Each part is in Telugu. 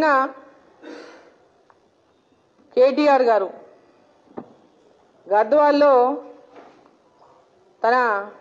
కేటీఆర్ గారు గద్వాల్లో తన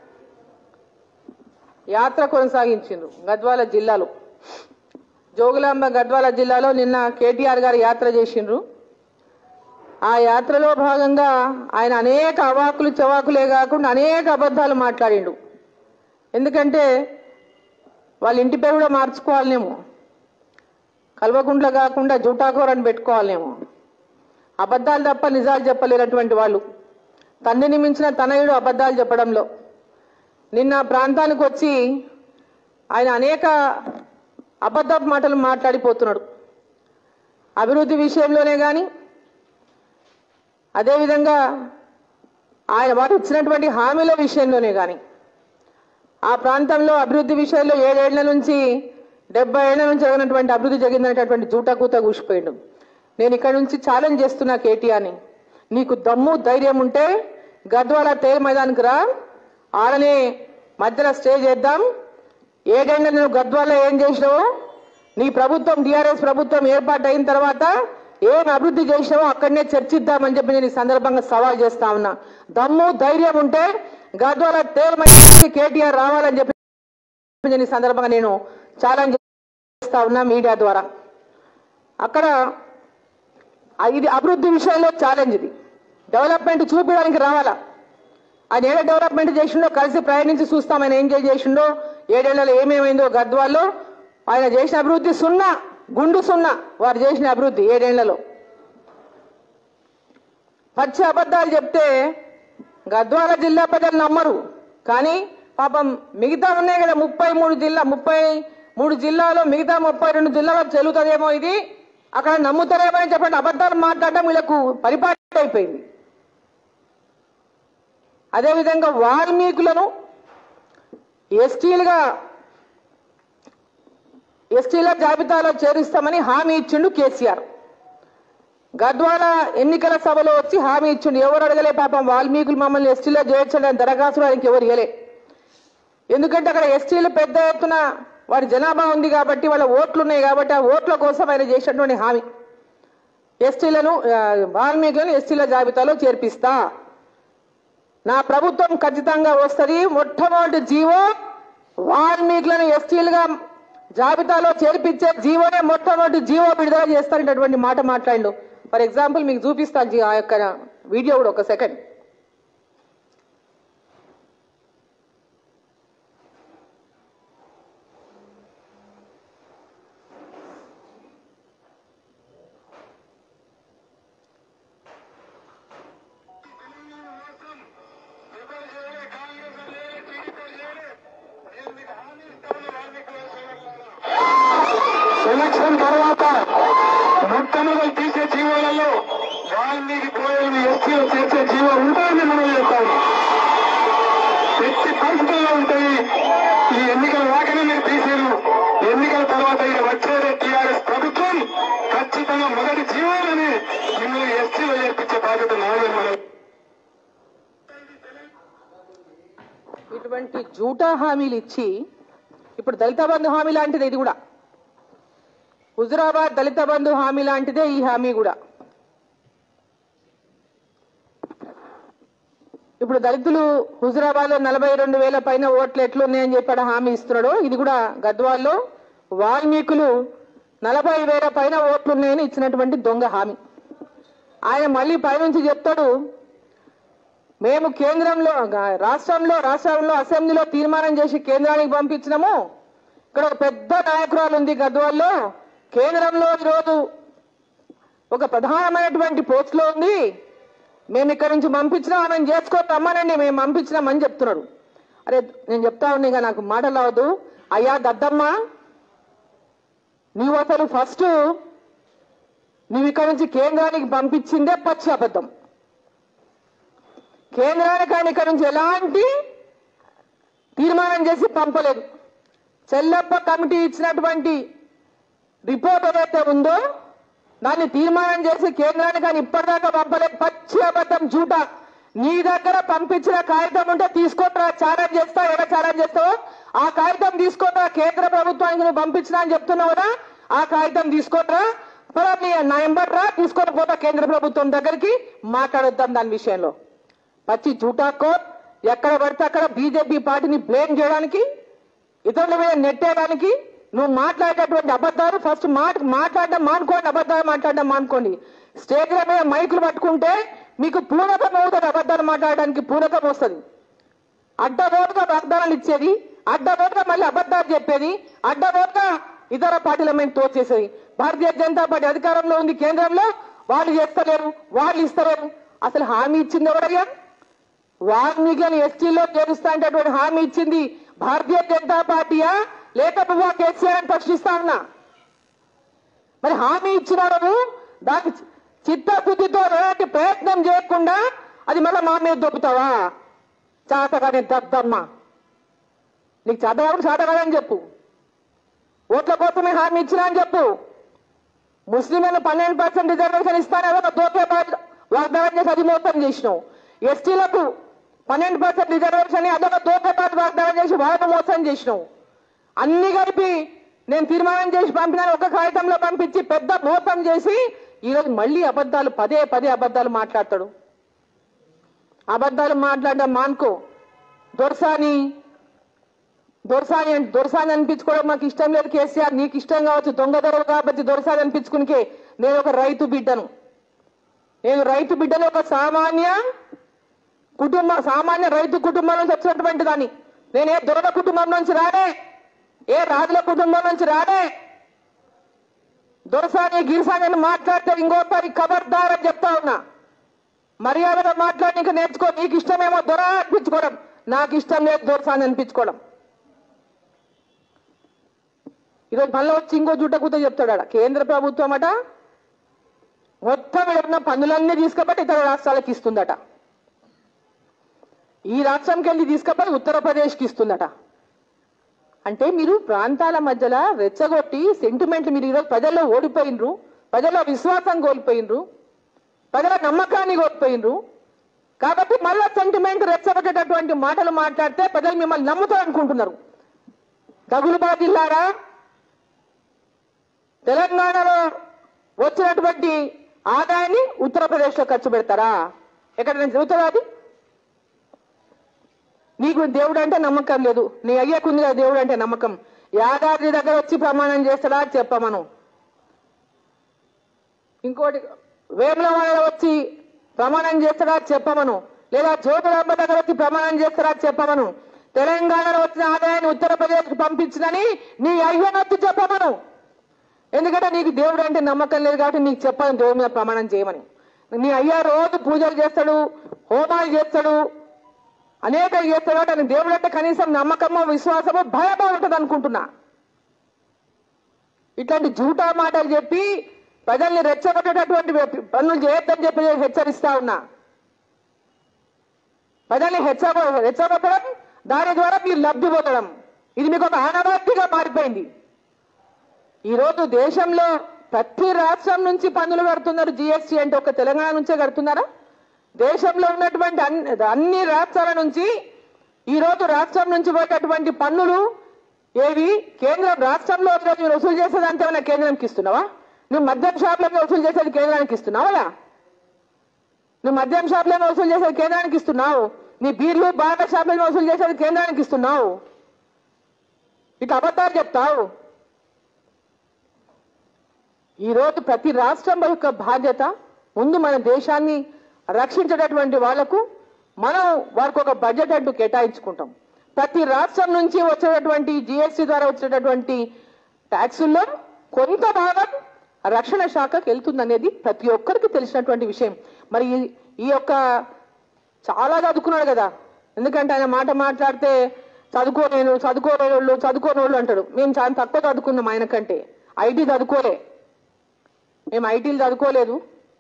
యాత్ర కొనసాగించిండ్రు గద్వాల జిల్లాలో జోగులాంబ గద్వాల జిల్లాలో నిన్న కేటీఆర్ గారు యాత్ర చేసిండ్రు ఆ యాత్రలో భాగంగా ఆయన అనేక అవాకులు చవాకులే కాకుండా అనేక అబద్ధాలు మాట్లాడిండు ఎందుకంటే వాళ్ళ ఇంటి పేరు కూడా మార్చుకోవాలనేమో కల్వకుంట్ల కాకుండా జూటాకూర అని పెట్టుకోవాలనేమో అబద్ధాలు తప్ప నిజాలు చెప్పలేనటువంటి వాళ్ళు తండ్రిని మించిన తనయుడు అబద్ధాలు చెప్పడంలో నిన్న ప్రాంతానికి వచ్చి ఆయన అనేక అబద్ధపు మాటలు మాట్లాడిపోతున్నాడు అభివృద్ధి విషయంలోనే కానీ అదేవిధంగా ఆయన వారు ఇచ్చినటువంటి హామీల విషయంలోనే కానీ ఆ ప్రాంతంలో అభివృద్ధి విషయంలో ఏడేళ్ల నుంచి డెబ్బై ఏళ్ల నుంచి జరగనటువంటి అభివృద్ధి జరిగిందనేటటువంటి జూటకూత కూసిపోయిండు నేను ఇక్కడ నుంచి ఛాలెంజ్ చేస్తున్నా కేటీఆర్ని నీకు దమ్ము ధైర్యం ఉంటే గద్వాల తేల్ మైదానికి రా ఆడనే మధ్యలో స్టే చేద్దాం ఏడేళ్ల నువ్వు గద్వాల ఏం చేసినావో నీ ప్రభుత్వం టీఆర్ఎస్ ప్రభుత్వం ఏర్పాటు అయిన తర్వాత ఏం అభివృద్ధి చేసినావో అక్కడనే చర్చిద్దామని చెప్పి నేను ఈ సందర్భంగా సవాల్ చేస్తా ఉన్నా దమ్ము ధైర్యం ఉంటే గద్వాల తేల్ మైదానికి కేటీఆర్ రావాలని చెప్పి నేను ఈ సందర్భంగా నేను ఛాలెంజ్ చేస్తా ఉన్నా మీడియా ద్వారా అక్కడ ఆ ఇది అభివృద్ధి విషయంలో ఛాలెంజ్ ఇది డెవలప్మెంట్ చూపించడానికి రావాలా ఆయన ఏడ డెవలప్మెంట్ చేసిండో కలిసి ప్రయాణించి చూస్తాం ఆయన ఏం చేసిండో ఏడేళ్లలో ఏమేమైందో గద్వాల్లో ఆయన చేసిన అభివృద్ధి సున్నా గుండు సున్నా వారు చేసిన అభివృద్ధి ఏడేళ్లలో పచ్చి అబద్ధాలు చెప్తే గద్వాల జిల్లా ప్రజలు నమ్మరు కానీ పాపం మిగతా ఉన్నాయి కదా ముప్పై మూడు జిల్లా ముప్పై మూడు జిల్లాలో మిగతా ముప్పై రెండు జిల్లాలో చెల్లుతుందేమో ఇది అక్కడ నమ్ముతారేమో అని చెప్పండి అబద్ధాలు మాట్లాడడం వీళ్ళకు పరిపాటి అయిపోయింది అదేవిధంగా వాల్మీకులను ఎస్టీలుగా ఎస్టీల జాబితాలో చేరుస్తామని హామీ ఇచ్చిండు కేసీఆర్ గద్వాల ఎన్నికల సభలో వచ్చి హామీ ఇచ్చిండు ఎవరు అడగలే పాపం వాల్మీకులు మమ్మల్ని ఎస్టీలో చేర్చండి అని దరఖాస్తు ఆయనకి ఎవరు ఇవ్వలే ఎందుకంటే అక్కడ ఎస్టీలు పెద్ద ఎత్తున వారి జనాభా ఉంది కాబట్టి వాళ్ళ ఓట్లు ఉన్నాయి కాబట్టి ఆ ఓట్ల కోసం ఆయన చేసినటువంటి హామీ ఎస్టీలను ఆ, వాల్మీకులను ఎస్టీల జాబితాలో చేర్పిస్తా నా ప్రభుత్వం ఖచ్చితంగా వస్తుంది మొట్టమొదటి జీవో వాల్మీకులను ఎస్టీలుగా జాబితాలో చేర్పించే జీవోనే మొట్టమొదటి జీవో విడుదల చేస్తారనేటువంటి మాట మాట్లాడిండు ఫర్ ఎగ్జాంపుల్ మీకు చూపిస్తాను జీ- ఆ యొక్క వీడియో కూడా ఒక సెకండ్ ఎలక్షన్ తర్వాత మొట్టమొదటి తీసే జీవోలలో వాల్మీకి పోయేది ఎస్సీలో చేసే జీవో ఉంటుందని మనం చెప్తాము ఎట్టి పరిస్థితుల్లో ఉంటాయి ఈ ఎన్నికల రాకనే మీరు తీసేరు ఎన్నికల తర్వాత ఇక వచ్చేదే టీఆర్ఎస్ ప్రభుత్వం ఖచ్చితంగా మొదటి జీవోలని మిమ్మల్ని ఎస్సీలో చేర్పించే బాధ్యత నాదే మనం ఇటువంటి జూటా హామీలు ఇచ్చి ఇప్పుడు దళిత బంధు హామీ లాంటిది ఇది కూడా హుజురాబాద్ దళిత బంధు హామీ లాంటిదే ఈ హామీ కూడా ఇప్పుడు దళితులు హుజురాబాద్ లో నలభై రెండు వేల పైన ఓట్లు ఎట్లున్నాయని చెప్పాడు హామీ ఇస్తున్నాడు ఇది కూడా గద్వాల్లో వాల్మీకులు నలభై వేల పైన ఓట్లున్నాయని ఇచ్చినటువంటి దొంగ హామీ ఆయన మళ్ళీ పైనుంచి చెప్తాడు మేము కేంద్రంలో రాష్ట్రంలో రాష్ట్రంలో అసెంబ్లీలో తీర్మానం చేసి కేంద్రానికి పంపించినాము ఇక్కడ ఒక పెద్ద నాయకురాలు ఉంది గద్వాల్లో కేంద్రంలో ఈరోజు ఒక ప్రధానమైనటువంటి పోస్ట్ లో ఉంది మేము ఇక్కడ నుంచి పంపించినాం ఆమెను చేసుకొని రమ్మనండి మేము పంపించినామని చెప్తున్నాడు అరే నేను చెప్తా ఉన్నా ఇక నాకు మాటలు రావద్దు అయ్యా దద్దమ్మ నీవు అసలు ఫస్ట్ నువ్వు ఇక్కడ నుంచి కేంద్రానికి పంపించిందే పచ్చి అబద్ధం కేంద్రానికి ఆయన ఇక్కడ నుంచి ఎలాంటి తీర్మానం చేసి పంపలేదు చెల్లప్ప కమిటీ ఇచ్చినటువంటి రిపోర్ట్ ఏదైతే ఉందో దాన్ని తీర్మానం చేసి కేంద్రానికి ఆయన ఇప్పటిదాకా పంపలేదు పచ్చి అబద్ధం జూట నీ దగ్గర పంపించిన కాగితం ఉంటే తీసుకొని రా ఛాలెంజ్ చేస్తావు ఎలా ఛాలెంజ్ చేస్తావో ఆ కాగితం తీసుకొని రా కేంద్ర ప్రభుత్వానికి నువ్వు పంపించినా అని చెప్తున్నావు కదా ఆ కాగితం తీసుకోరా మరి నా ఎంబర్ రా తీసుకొని పోతా కేంద్ర ప్రభుత్వం దగ్గరికి మాట్లాడొద్దాం దాని విషయంలో పచ్చి జూటాకో ఎక్కడ పడితే అక్కడ బీజేపీ పార్టీని బ్లేమ్ చేయడానికి ఇతరుల మీద నెట్టేయడానికి నువ్వు మాట్లాడేటటువంటి అబద్ధాలు ఫస్ట్ మాట మాట్లాడడం మానుకోండి అబద్ధాలు మాట్లాడడం మానుకోండి స్టేజ్ల మీద మైకులు పట్టుకుంటే మీకు పూనకం అవుతుంది అబద్ధాలు మాట్లాడడానికి పూనకం వస్తుంది అడ్డబోటుగా వాగ్దానాలు ఇచ్చేది అడ్డబోటుగా మళ్ళీ అబద్ధాలు చెప్పేది అడ్డబోటుగా ఇతర పార్టీల మీద తోచేసేది భారతీయ జనతా పార్టీ అధికారంలో ఉంది కేంద్రంలో వాళ్ళు చేస్తలేరు వాళ్ళు ఇస్తలేరు అసలు హామీ ఇచ్చింది ఎవరయ్యా వాల్మీకి ఎస్టీలో చేరుస్తా అనేటటువంటి హామీ ఇచ్చింది భారతీయ జనతా పార్టీయా లేక నువ్వు కేసీఆర్ అని ప్రశ్నిస్తా ఉన్నా మరి హామీ ఇచ్చినారు దానికి చిత్తబుద్ధితో ఎలాంటి ప్రయత్నం చేయకుండా అది మళ్ళీ మా మీద దొబ్బుతావా చాతగానే దద్దమ్మ నీకు చదవడం చాతగాదని చెప్పు ఓట్ల కోసమే హామీ ఇచ్చినా అని చెప్పు ముస్లింలను పన్నెండు పర్సెంట్ రిజర్వేషన్ ఇస్తానే ఒక దోకే వాగ్దానం చేసి అది మోసం చేసినావు ఎస్టీలకు పన్నెండు పర్సెంట్ రిజర్వేషన్ అదొక దోకేపాటు వాగ్దానం చేసి వాళ్ళకు మోసం చేసినావు అన్ని కలిపి నేను తీర్మానం చేసి పంపినాను ఒక కాగితంలో పంపించి పెద్ద మోసం చేసి ఈరోజు మళ్ళీ అబద్ధాలు పదే పదే అబద్ధాలు మాట్లాడతాడు అబద్ధాలు మాట్లాడడం మానుకో దొరసాని దొరసాని అంటే దొరసాని అనిపించుకోవడం మాకు ఇష్టం లేదు కేసీఆర్ నీకు ఇష్టం కావచ్చు దొంగ దొరవ కాబట్టి దొరసాని అనిపించుకునికే నేను ఒక రైతు బిడ్డను నేను రైతు బిడ్డను ఒక సామాన్య కుటుంబ సామాన్య రైతు కుటుంబం నుంచి వచ్చినటువంటి దాన్ని నేను ఏ దొరల కుటుంబం నుంచి రాడే ఏ రాజుల కుటుంబం నుంచి రాడే దొరసాని గిరిసాని అని మాట్లాడితే ఇంకోసారి ఖబర్దార్ అని చెప్తా ఉన్నా మర్యాదగా మాట్లాడి ఇంకా నేర్చుకో నీకు ఇష్టమేమో దొర అనిపించుకోవడం నాకు ఇష్టం లేదు దొరసాని అనిపించుకోవడం ఈరోజు మళ్ళీ వచ్చి ఇంకో జుట్ట కూత చెప్తాడు ఆడ కేంద్ర ప్రభుత్వం అట మొత్తం ఈడ ఉన్న పన్నులన్నీ తీసుకపోతే ఇతర రాష్ట్రాలకు ఇస్తుందట ఈ రాష్ట్రంకి వెళ్ళి తీసుకపోయి ఉత్తరప్రదేశ్కి ఇస్తుందట అంటే మీరు ప్రాంతాల మధ్యలో రెచ్చగొట్టి సెంటిమెంట్ మీరు ఈరోజు ప్రజల్లో ఓడిపోయినరు ప్రజల్లో విశ్వాసం కోల్పోయినరు ప్రజల నమ్మకాన్ని కోల్పోయినరు కాబట్టి మళ్ళా సెంటిమెంట్ రెచ్చగొట్టేటటువంటి మాటలు మాట్లాడితే ప్రజలు మిమ్మల్ని నమ్ముతారు అనుకుంటున్నారు తగులుబాజిల్లారా తెలంగాణలో వచ్చినటువంటి ఆదాయాన్ని ఉత్తరప్రదేశ్లో ఖర్చు పెడతారా ఎక్కడైనా చెబుతారా అది నీకు దేవుడు అంటే నమ్మకం లేదు నీ అయ్యకుంది కదా దేవుడు అంటే నమ్మకం యాదాద్రి దగ్గర వచ్చి ప్రమాణం చేస్తాడా చెప్పమను ఇంకోటి వేములవాడలో వచ్చి ప్రమాణం చేస్తాడా చెప్పమను లేదా జ్యోతిరాంబ దగ్గర వచ్చి ప్రమాణం చేస్తాడా చెప్పమను తెలంగాణలో వచ్చిన ఆదాయాన్ని ఉత్తరప్రదేశ్ పంపించిందని నీ అయ్యనొచ్చి చెప్పమను ఎందుకంటే నీకు దేవుడు అంటే నమ్మకం లేదు కాబట్టి నీకు చెప్పాను దేవుడి మీద ప్రమాణం చేయమని నీ అయ్యా రోజు పూజలు చేస్తాడు హోమాలు చేస్తాడు అనేక చేస్తాడు కాబట్టి ఆయన దేవుడు అంటే కనీసం నమ్మకమో విశ్వాసమో భయమో ఉంటుంది అనుకుంటున్నా ఇట్లాంటి జూటా మాటలు చెప్పి ప్రజల్ని రెచ్చగొట్టేటటువంటి పనులు చేయొద్దని చెప్పి నేను హెచ్చరిస్తా ఉన్నా ప్రజల్ని హెచ్చగొ రెచ్చగొట్టడం దాని ద్వారా మీరు లబ్ధి పొందడం ఇది మీకు ఒక ఆనవాయితీగా మారిపోయింది ఈ రోజు దేశంలో ప్రతి రాష్ట్రం నుంచి పన్నులు కడుతున్నారు జిఎస్టీ అంటే ఒక తెలంగాణ నుంచే కడుతున్నారా దేశంలో ఉన్నటువంటి అన్ని అన్ని రాష్ట్రాల నుంచి ఈ రోజు రాష్ట్రం నుంచి పోయేటటువంటి పన్నులు ఏవి కేంద్రం రాష్ట్రంలో ఈరోజు మీరు వసూలు చేసేదంతా ఏమైనా కేంద్రానికి ఇస్తున్నావా నువ్వు మద్యం షాపులకి వసూలు చేసేది కేంద్రానికి ఇస్తున్నావా నువ్వు మద్యం షాపులను వసూలు చేసేది కేంద్రానికి ఇస్తున్నావు నీ బీర్లు బాగా షాపులను వసూలు చేసేది కేంద్రానికి ఇస్తున్నావు ఇట్లా అబద్ధాలు చెప్తావు ఈ రోజు ప్రతి రాష్ట్రం యొక్క బాధ్యత ముందు మన దేశాన్ని రక్షించేటటువంటి వాళ్లకు మనం వారికి ఒక బడ్జెట్ అంటూ కేటాయించుకుంటాం ప్రతి రాష్ట్రం నుంచి వచ్చేటటువంటి జిఎస్టీ ద్వారా వచ్చేటటువంటి ట్యాక్సుల్లో కొంత భాగం రక్షణ శాఖకు వెళ్తుందనేది ప్రతి ఒక్కరికి తెలిసినటువంటి విషయం మరి ఈ- ఈ యొక్క చాలా చదువుకున్నాడు కదా ఎందుకంటే ఆయన మాట మాట్లాడితే చదువుకోలేను చదువుకోలేని వాళ్ళు చదువుకోని వాళ్ళు అంటాడు మేము చాలా తక్కువ చదువుకున్నాం ఆయన కంటే ఐటీ చదువుకోలే మేము ఐటీలు చదువుకోలేదు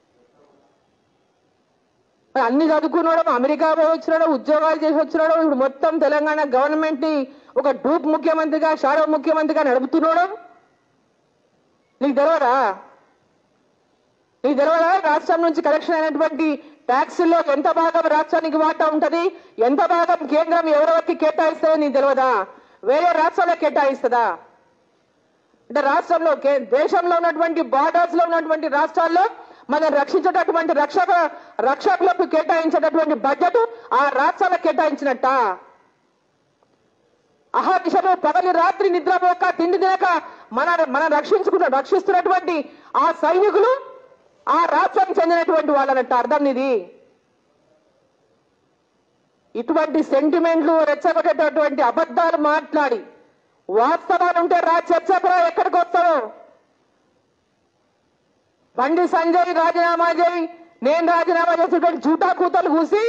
మరి అన్ని చదువుకున్నాడు అమెరికా పోయి వచ్చినాడు ఉద్యోగాలు చేసి వచ్చినాడు ఇప్పుడు మొత్తం తెలంగాణ గవర్నమెంట్ ని ఒక డూప్ ముఖ్యమంత్రిగా షాడో ముఖ్యమంత్రిగా నడుపుతున్నాడు నీకు తెలియదా నీకు తెలియదా రాష్ట్రం నుంచి కలెక్షన్ అయినటువంటి ట్యాక్సుల్లో ఎంత భాగం రాష్ట్రానికి వాటా ఉంటది ఎంత భాగం కేంద్రం ఎవరెవరికి కేటాయిస్తుందో నీకు తెలియదా వేరే రాష్ట్రాలకు కేటాయిస్తుందా అంటే రాష్ట్రంలో కే- దేశంలో ఉన్నటువంటి బార్డర్స్ లో ఉన్నటువంటి రాష్ట్రాల్లో మనం రక్షించేటటువంటి రక్షక రక్షకులకు కేటాయించేటటువంటి బడ్జెట్ ఆ రాష్ట్రాలకు కేటాయించినట్ట అహర్నిశలు పగలి రాత్రి నిద్రపోక తిండి తినక మన మనం రక్షించుకున్న రక్షిస్తున్నటువంటి ఆ సైనికులు ఆ రాష్ట్రానికి చెందినటువంటి వాళ్ళనట్ట అర్థం ఇది ఇటువంటి సెంటిమెంట్లు రెచ్చగొట్టేటటువంటి అబద్ధాలు మాట్లాడి వాస్తవాలు ఉంటే రా చర్చకు రా ఎక్కడికి వస్తావు బండి సంజయ్ రాజీనామా చేయి నేను రాజీనామా చేసేటువంటి జూటా కూతలు కూసి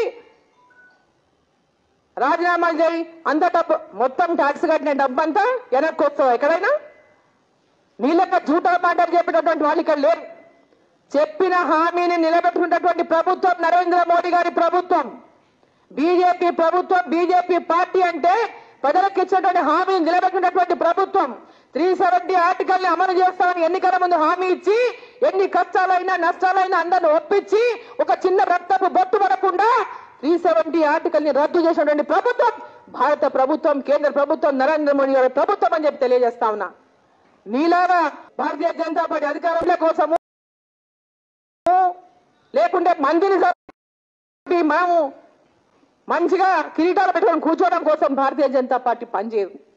రాజీనామా చేయి అంత డబ్బు మొత్తం ట్యాక్స్ కట్టిన డబ్బు అంతా వెనక్కి వస్తావు ఎక్కడైనా నీళ్ళక జూటా మాటలు చెప్పేటటువంటి వాళ్ళు ఇక్కడ లేరు చెప్పిన హామీని నిలబెట్టుకున్నటువంటి ప్రభుత్వం నరేంద్ర మోడీ గారి ప్రభుత్వం బీజేపీ ప్రభుత్వం బీజేపీ పార్టీ అంటే ప్రజలకు ఇచ్చినటువంటి హామీని నిలబెట్టినటువంటి ప్రభుత్వం త్రీ సెవెంటీ ఆర్టికల్ ని అమలు చేస్తామని ఎన్నికల ముందు హామీ ఇచ్చి ఎన్ని కష్టాలైనా నష్టాలైనా అందరిని ఒప్పించి ఒక చిన్న రక్తపు బొట్టు పడకుండా త్రీ సెవెంటీ ఆర్టికల్ ని రద్దు చేసినటువంటి ప్రభుత్వం భారత ప్రభుత్వం కేంద్ర ప్రభుత్వం నరేంద్ర మోడీ గారి ప్రభుత్వం అని చెప్పి తెలియజేస్తా ఉన్నా నీలాగా భారతీయ జనతా పార్టీ అధికారంలో కోసము లేకుంటే మందిని చంపి మనము మంచిగా కిరీటాలు పెట్టుకొని కూర్చోవడం కోసం భారతీయ జనతా పార్టీ పనిచేయదు